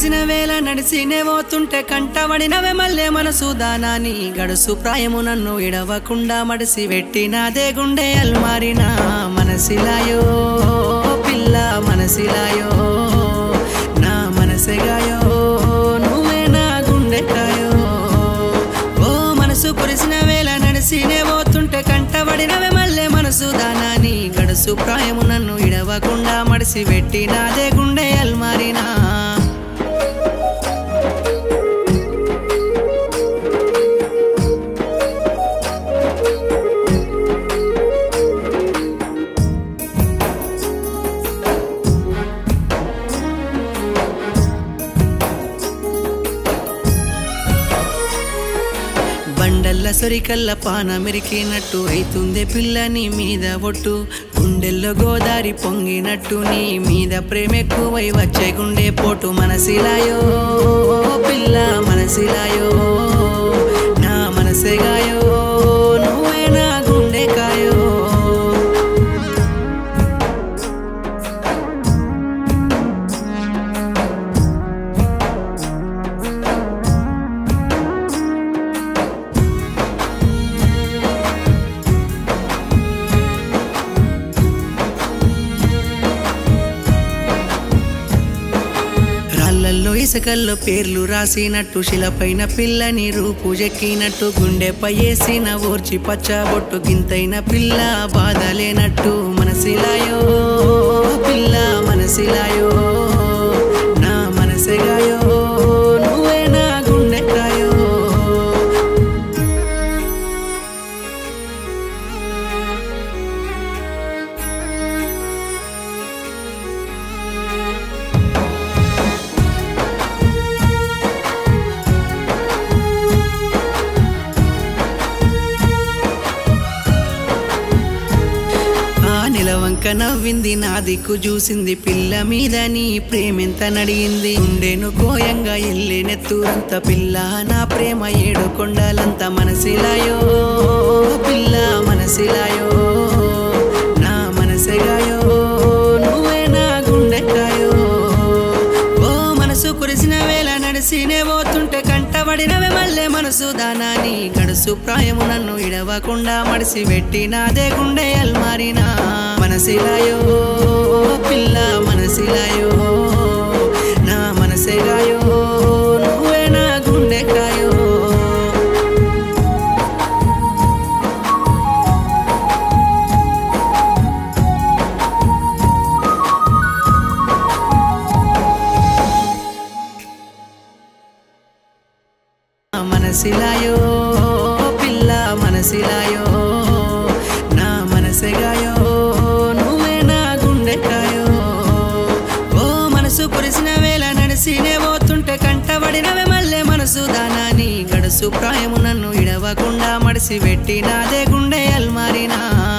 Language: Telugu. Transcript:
కురిసిన వేళ నడిసినే పోతుంటే కంటబడినవే మల్లె మనసు దానాని గడుసు ప్రాయము నన్ను ఇడవకుండా మడిసి పెట్టినాదే గుండె అల్మారినా మనసిలాయో పిల్ల మనసిలాయో నా మనసెగాయో నువ్వే నా గుండెకాయో ఓ మనసు కురిసిన వేళ నడిసినే పోతుంటే కంటబడినవే మల్లె మనసు దానాని గడుసు ప్రాయము నన్ను ఇడవకుండా మడిసి పెట్టినాదే గుండె అల్మారినా బండల్ల సొరికల్ల పానమెరికినట్టు అయితుందే పిల్లని మీద ఒట్టు గుండెల్లో గోదారి పొంగినట్టు నీ మీద ప్రేమ ఎక్కువై వచ్చే గుండె పోటు మనసిలాయో పిల్ల మనసిలాయో నా మనసెగాయో నువ్వే నా గుండెకాయో రాళ్ళల్లో ఇసుకల్లో పేర్లు రాసినట్టు శిలపైన పిల్లని రూపు చెక్కినట్టు గుండెపై వేసిన ఓర్చి పచ్చబొట్టు గింతైన పిల్ల బాధ లేనట్టు మనసిలాయో పిల్ల మనసిలాయో నా మనసెగాయో నువ్వే నా గుండెకాయో ఆ నిలవంక నవ్వింది నా దిక్కు చూసింది పిల్ల మీద నీ ప్రేమెంత నడిగింది ఉండేను కోయంగా ఎల్లెనెత్తురంత పిల్ల నా ప్రేమ ఏడు కొండలంత మనసిలాయో పిల్ల మనసిలాయో నా మనసెగాయో నువ్వే నా గుండెకాయో ఓ మనసు కురిసిన వేళ నడిసినే పోతుంటే కంటబడినవే మల్లె మనసు దానాని గడుసు ప్రాయము నన్ను ఇడవకుండా మడిసి పెట్టినాదే గుండె అల్మారినా మనసిలాయో పిల్ల మనసిలాయో నా మనసెగాయో నువ్వే నా గుండెకాయో మనసిలాయో పిల్ల మనసిలాయో నా మనసెగాయో నువ్వే నా గుండెకాయో ఓ మనసు కురిసిన వేళ నడిసినే పోతుంటే కంటబడినవే మల్లె మనసు దానాని గడుసు ప్రాయము నన్ను ఇడవకుండా మడిసి పెట్టినాదే గుండె అల్మారినా